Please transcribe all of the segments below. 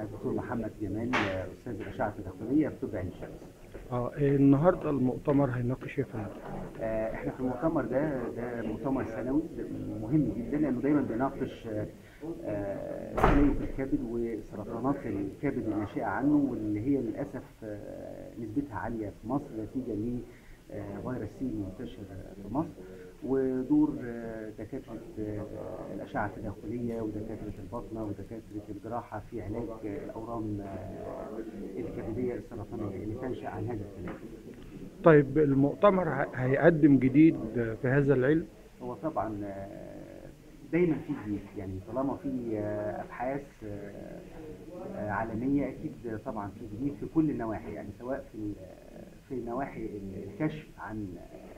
الدكتور محمد جمال استاذ الاشعه التداخليه في طب عين شمس اه إيه النهارده المؤتمر هيناقش ايه يا فندم؟ آه، احنا في المؤتمر ده ده مؤتمر سنوي مهم جدا لانه دايما بيناقش آه، آه، تليف الكبد وسرطانات الكبد الناشئه عنه واللي هي للاسف آه، نسبتها عاليه في مصر نتيجه لفيروس سي المنتشر في مصر ودور آه، دكاتره آه، الاشعه التداخليه ودكاتره الباطنه ودكاتره الجراحه في علاج آه، الاورام آه، الكبديه السرطانيه اللي تنشا عن هذا التليف. طيب المؤتمر ه- هيقدم جديد في هذا العلم؟ هو طبعا آه، دايما في جديد يعني طالما في آه، ابحاث آه، آه، عالميه اكيد طبعا في جديد في كل النواحي يعني سواء في ال- في نواحي ال- الكشف عن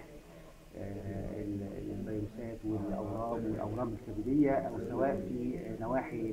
آه، ال- الفيروسات والاورام والاورام الكبديه او سواء في نواحي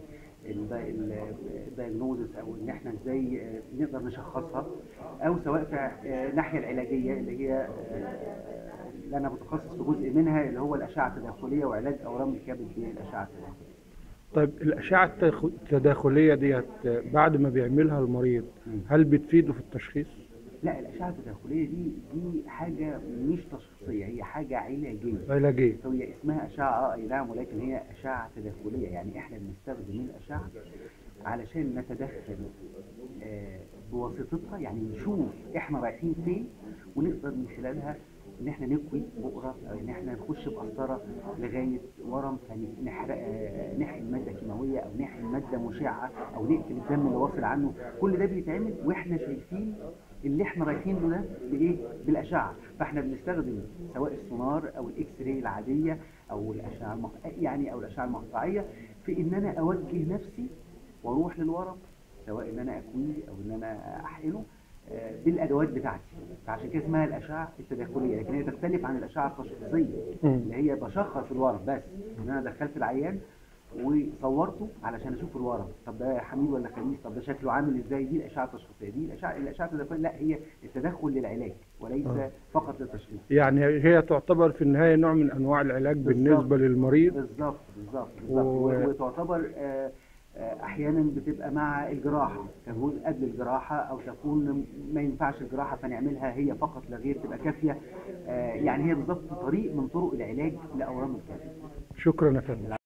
الدايجنوزس او ان احنا ازاي آه، نقدر نشخصها او سواء في آه، الناحيه العلاجيه اللي هي آه، اللي انا متخصص في جزء منها اللي هو الاشعه التداخليه وعلاج اورام الكبد بالاشعه التداخليه. طيب الأشعة التخ- التداخلية ديت بعد ما بيعملها المريض مم. هل بتفيده في التشخيص؟ لا الاشعه التداخليه دي دي حاجه مش تشخيصيه هي حاجه علاجيه. علاجية هي اسمها اشعه اه اي نعم ولكن هي اشعه تداخليه يعني احنا بنستخدم الاشعه علشان نتدخل آه، بواسطتها يعني نشوف احنا رايحين فين ونقدر من خلالها ان احنا نكوي بؤره او ان احنا نخش بقسطره لغايه ورم فنحرق آه، نحقن ماده كيماويه او نحقن ماده مشعه او نقتل الدم اللي واصل عنه كل ده بيتعمل واحنا شايفين اللي احنا رايحين له ده بايه؟ بالاشعه فاحنا بنستخدم سواء السونار او الاكس راي العاديه او الاشعه المق... يعني او الاشعه المقطعيه في ان انا اوجه نفسي واروح للورم سواء ان انا اكويه او ان انا احقنه آه، بالادوات بتاعتي فعشان كده اسمها الاشعه التداخليه لكن هي تختلف عن الاشعه التشخيصيه مم. اللي هي بشخص الورم بس ان انا دخلت العيان وصورته علشان اشوف الورم طب ده حميد ولا خبيث طب ده شكله عامل ازاي دي الاشعه التشخيصيه دي الاشعه الاشعه التداخليه لا هي التدخل للعلاج وليس آه. فقط للتشخيص يعني هي تعتبر في النهاية نوع من أنواع العلاج بالظبط. بالنسبة للمريض بالظبط بالظبط بالظبط و- و... وتعتبر آه، آه، احيانا بتبقى مع الجراحه كجزء قبل الجراحه او تكون ما ينفعش الجراحه فنعملها هي فقط لا غير تبقى كافيه آه، يعني هي بالظبط طريق من طرق العلاج لاورام الكبد شكرا يا فندم